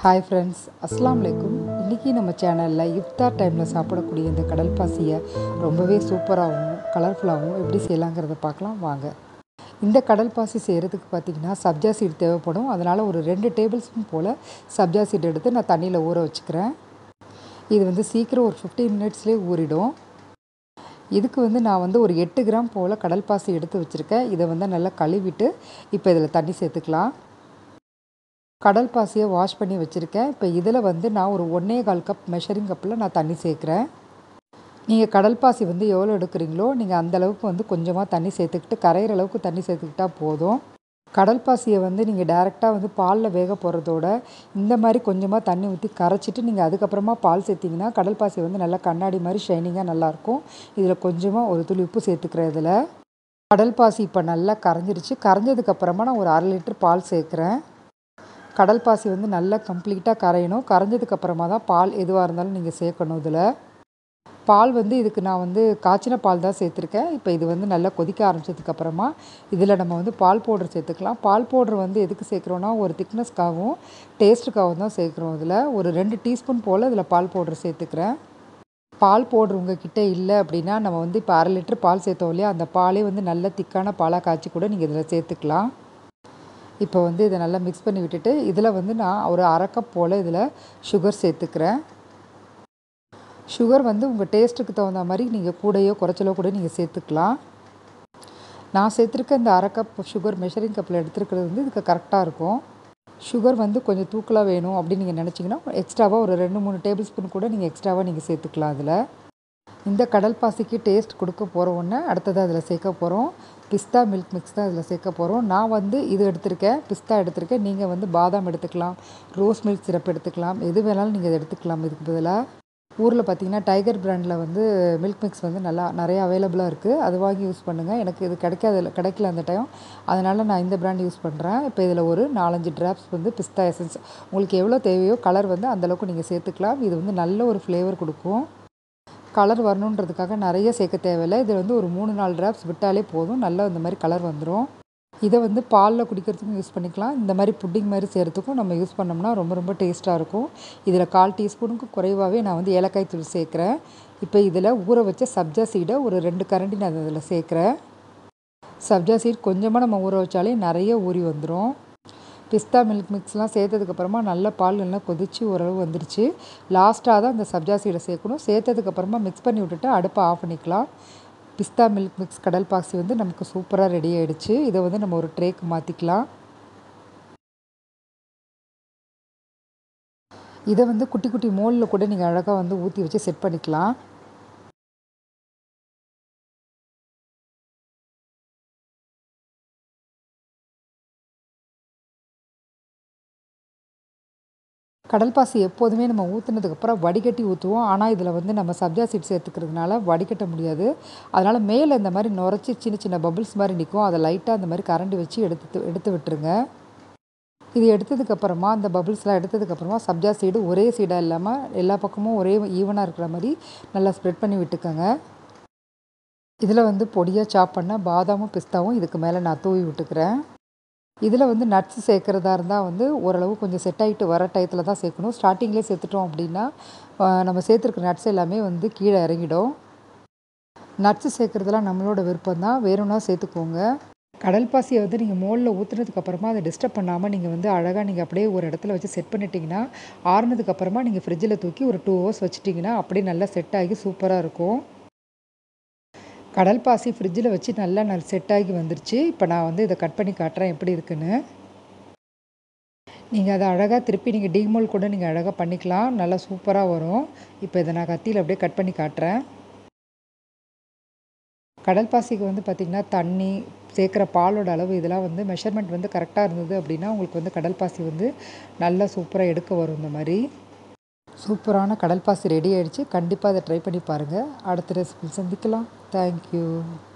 hi friends அஸ்ஸலாமு அலைக்கும் இன்றைக்கி நம்ம சேனலில் இஃப்தார் டைமில் சாப்பிடக்கூடிய இந்த கடல் பாசியை ரொம்பவே சூப்பராகவும் கலர்ஃபுல்லாகவும் எப்படி செய்யலாங்கிறத பார்க்கலாம் வாங்க இந்த கடல் பாசி செய்கிறதுக்கு பார்த்திங்கன்னா சப்ஜா சீடு தேவைப்படும் அதனால் ஒரு ரெண்டு டேபிள் ஸ்பூன் போல் சப்ஜா சீடு எடுத்து நான் தண்ணியில் ஊற வச்சுக்கிறேன் இது வந்து சீக்கிரம் ஒரு ஃபிஃப்டீன் மினிட்ஸ்லேயே ஊறிடும் இதுக்கு வந்து நான் வந்து ஒரு எட்டு கிராம் போல் கடல் பாசி எடுத்து வச்சுருக்கேன் இதை வந்து நல்லா கழுவிட்டு இப்போ இதில் தண்ணி சேர்த்துக்கலாம் கடல் பாசியை வாஷ் பண்ணி வச்சுருக்கேன் இப்போ இதில் வந்து நான் ஒரு ஒன்றே கால் கப் மெஷரிங் கப்பில் நான் தண்ணி சேர்க்குறேன் நீங்கள் கடல் பாசி வந்து எவ்வளோ எடுக்கிறீங்களோ நீங்கள் அந்த அளவுக்கு வந்து கொஞ்சமாக தண்ணி சேர்த்துக்கிட்டு கரையிற அளவுக்கு தண்ணி சேர்த்துக்கிட்டால் போதும் கடல் பாசியை வந்து நீங்கள் டேரெக்டாக வந்து பாலில் வேக போகிறதோட இந்த மாதிரி கொஞ்சமாக தண்ணி ஊற்றி கரைச்சிட்டு நீங்கள் அதுக்கப்புறமா பால் சேர்த்திங்கன்னா கடல் பாசி வந்து நல்லா கண்ணாடி மாதிரி ஷைனிங்காக நல்லாயிருக்கும் இதில் கொஞ்சமாக ஒரு துளி உப்பு சேர்த்துக்கிறேன் இதில் கடல் பாசி இப்போ நல்லா கரைஞ்சிருச்சு கரைஞ்சதுக்கப்புறமா நான் ஒரு அரை லிட்டர் பால் சேர்க்குறேன் கடல் பாசி வந்து நல்லா கம்ப்ளீட்டாக கரையணும் கரைஞ்சதுக்கப்புறமா தான் பால் எதுவாக இருந்தாலும் நீங்கள் சேர்க்கணும் இதில் பால் வந்து இதுக்கு நான் வந்து காய்ச்சின பால் தான் சேர்த்துருக்கேன் இப்போ இது வந்து நல்லா கொதிக்க ஆரம்பிச்சதுக்கப்புறமா இதில் நம்ம வந்து பால் பவுடர் சேர்த்துக்கலாம் பால் பவுடர் வந்து எதுக்கு சேர்க்குறோன்னா ஒரு திக்னஸ்க்காகவும் டேஸ்ட்டுக்காகவும் தான் சேர்க்குறோம் இதில் ஒரு ரெண்டு டீஸ்பூன் போல் இதில் பால் பவுடர் சேர்த்துக்கிறேன் பால் பவுடர் உங்ககிட்ட இல்லை அப்படின்னா நம்ம வந்து இப்போ அரை லிட்டர் பால் சேர்த்தோம் இல்லையா அந்த பாலே வந்து நல்ல திக்கான பாலாக காய்ச்சி கூட நீங்கள் இதில் சேர்த்துக்கலாம் இப்போ வந்து இதை நல்லா மிக்ஸ் பண்ணி விட்டுட்டு இதில் வந்து நான் ஒரு அரை கப் போல் இதில் சுகர் சேர்த்துக்கிறேன் சுகர் வந்து உங்கள் டேஸ்ட்டுக்கு தகுந்த மாதிரி நீங்கள் கூடையோ குறைச்சலோ கூட நீங்கள் சேர்த்துக்கலாம் நான் சேர்த்துருக்க இந்த அரை கப் சுகர் மெஷரிங் கப்பில் எடுத்துருக்கிறது வந்து இதுக்கு கரெக்டாக இருக்கும் சுகர் வந்து கொஞ்சம் தூக்கலாக வேணும் அப்படின்னு நீங்கள் நினச்சிங்கன்னா எக்ஸ்ட்ராவாக ஒரு ரெண்டு மூணு டேபிள் ஸ்பூன் கூட நீங்கள் எக்ஸ்ட்ராவாக நீங்கள் சேர்த்துக்கலாம் அதில் இந்த கடல் பாசிக்கு டேஸ்ட் கொடுக்க போகிற ஒன்று அடுத்தது அதில் சேர்க்க போகிறோம் பிஸ்தா மில்க் மிக்ஸ் தான் இதில் சேர்க்க போகிறோம் நான் வந்து இது எடுத்திருக்கேன் பிஸ்தா எடுத்திருக்கேன் நீங்கள் வந்து பாதாம் எடுத்துக்கலாம் ரோஸ் மில்க் சிரப் எடுத்துக்கலாம் எது வேணாலும் நீங்கள் இதை எடுத்துக்கலாம் இதுக்கு பதிலாக ஊரில் பார்த்தீங்கன்னா டைகர் பிராண்டில் வந்து மில்க் மிக்ஸ் வந்து நல்லா நிறைய அவைலபிளாக இருக்குது அது வாங்கி யூஸ் பண்ணுங்கள் எனக்கு இது கிடைக்காது கிடைக்கல அந்த டைம் அதனால் நான் இந்த பிராண்ட் யூஸ் பண்ணுறேன் இப்போ இதில் ஒரு நாலஞ்சு ட்ராப்ஸ் வந்து பிஸ்தா எசன்ஸ் உங்களுக்கு எவ்வளோ தேவையோ கலர் வந்து அந்தளவுக்கு நீங்கள் சேர்த்துக்கலாம் இது வந்து நல்ல ஒரு ஃப்ளேவர் கொடுக்கும் கலர் வரணுன்றதுக்காக நிறைய சேர்க்க தேவையில்லை இதில் வந்து ஒரு மூணு நாலு ட்ராப்ஸ் விட்டாலே போதும் நல்லா இந்த மாதிரி கலர் வந்துடும் இதை வந்து பாலில் குடிக்கிறதுக்கும் யூஸ் பண்ணிக்கலாம் இந்த மாதிரி புட்டிங் மாதிரி செய்கிறதுக்கும் நம்ம யூஸ் பண்ணோம்னா ரொம்ப ரொம்ப டேஸ்ட்டாக இருக்கும் இதில் கால் டீஸ்பூனுக்கு குறைவாகவே நான் வந்து ஏலக்காய் தூள் சேர்க்குறேன் இப்போ இதில் ஊற வச்ச சப்ஜா சீடை ஒரு ரெண்டு கரண்டி நான் இதில் சேர்க்குறேன் சப்ஜா சீட் கொஞ்சமாக நம்ம ஊற வச்சாலே நிறைய ஊறி வந்துடும் பிஸ்தா மில்க் மிக்ஸ்லாம் சேர்த்ததுக்கப்புறமா நல்ல பால் எல்லாம் கொதித்து ஓரளவு வந்துருச்சு லாஸ்ட்டாக தான் அந்த சப்ஜா சீடை சேர்க்கணும் சேர்த்ததுக்கப்புறமா மிக்ஸ் பண்ணி விட்டுட்டு அடுப்பை ஆஃப் பண்ணிக்கலாம் பிஸ்தா மில்க் மிக்ஸ் கடல் பாசி வந்து நமக்கு சூப்பராக ரெடி ஆகிடுச்சு இதை வந்து நம்ம ஒரு ட்ரேக்கு மாற்றிக்கலாம் இதை வந்து குட்டி குட்டி மோலில் கூட நீங்கள் அழகாக வந்து ஊற்றி வச்சு செட் பண்ணிக்கலாம் கடல் பாசி எப்போதுமே நம்ம ஊற்றுனதுக்கப்புறம் வடிகட்டி ஊற்றுவோம் ஆனால் இதில் வந்து நம்ம சப்ஜா சீட் சேர்த்துக்கிறதுனால வடிகட்ட முடியாது அதனால் மேலே இந்த மாதிரி நுரைச்சி சின்ன சின்ன பபுள்ஸ் மாதிரி நிற்கும் அதை லைட்டாக அந்த மாதிரி கரண்டி வச்சு எடுத்து எடுத்து விட்டுருங்க இது எடுத்ததுக்கப்புறமா அந்த பபுள்ஸ்லாம் எடுத்ததுக்கப்புறமா சப்ஜா சீடு ஒரே சீடாக இல்லாமல் எல்லா பக்கமும் ஒரே ஈவனாக இருக்கிற மாதிரி நல்லா ஸ்ப்ரெட் பண்ணி விட்டுக்கோங்க இதில் வந்து பொடியாக சாப் பண்ண பாதாமும் பிஸ்தாவும் இதுக்கு மேலே நான் தூவி விட்டுக்கிறேன் இதில் வந்து நட்ஸ் சேர்க்குறதா இருந்தால் வந்து ஓரளவு கொஞ்சம் செட் ஆகிட்டு வர டயத்தில் தான் சேர்க்கணும் ஸ்டார்டிங்லேயே சேர்த்துட்டோம் அப்படின்னா நம்ம சேர்த்துருக்க நட்ஸ் எல்லாமே வந்து கீழே இறங்கிடும் நட்ஸு சேர்க்குறதுலாம் நம்மளோட விருப்பம் தான் வேணும்னா சேர்த்துக்கோங்க கடல் பாசியை வந்து நீங்கள் மோலில் ஊற்றுனதுக்கப்புறமா அதை டிஸ்டர்ப் பண்ணாமல் நீங்கள் வந்து அழகாக நீங்கள் அப்படியே ஒரு இடத்துல வச்சு செட் பண்ணிட்டீங்கன்னா ஆறுனதுக்கப்புறமா நீங்கள் ஃப்ரிட்ஜில் தூக்கி ஒரு டூ ஹவர்ஸ் வச்சுட்டிங்கன்னா அப்படியே நல்லா செட் ஆகி சூப்பராக இருக்கும் கடல் பாசி ஃப்ரிட்ஜில் வச்சு நல்லா நல் செட் ஆகி வந்துருச்சு இப்போ நான் வந்து இதை கட் பண்ணி காட்டுறேன் எப்படி இருக்குன்னு நீங்கள் அதை அழகாக திருப்பி நீங்கள் டீமோல் கூட நீங்கள் அழகாக பண்ணிக்கலாம் நல்லா சூப்பராக வரும் இப்போ இதை நான் கத்தியில் அப்படியே கட் பண்ணி காட்டுறேன் கடல் பாசிக்கு வந்து பார்த்திங்கன்னா தண்ணி சேர்க்குற பாலோட அளவு இதெல்லாம் வந்து மெஷர்மெண்ட் வந்து கரெக்டாக இருந்தது அப்படின்னா உங்களுக்கு வந்து கடல் பாசி வந்து நல்லா சூப்பராக எடுக்க வரும் இந்த மாதிரி சூப்பரான கடல் பாசி ரெடி ஆகிடுச்சு கண்டிப்பாக அதை ட்ரை பண்ணி பாருங்கள் அடுத்த ரெசிபி சந்திக்கலாம் தேங்க்யூ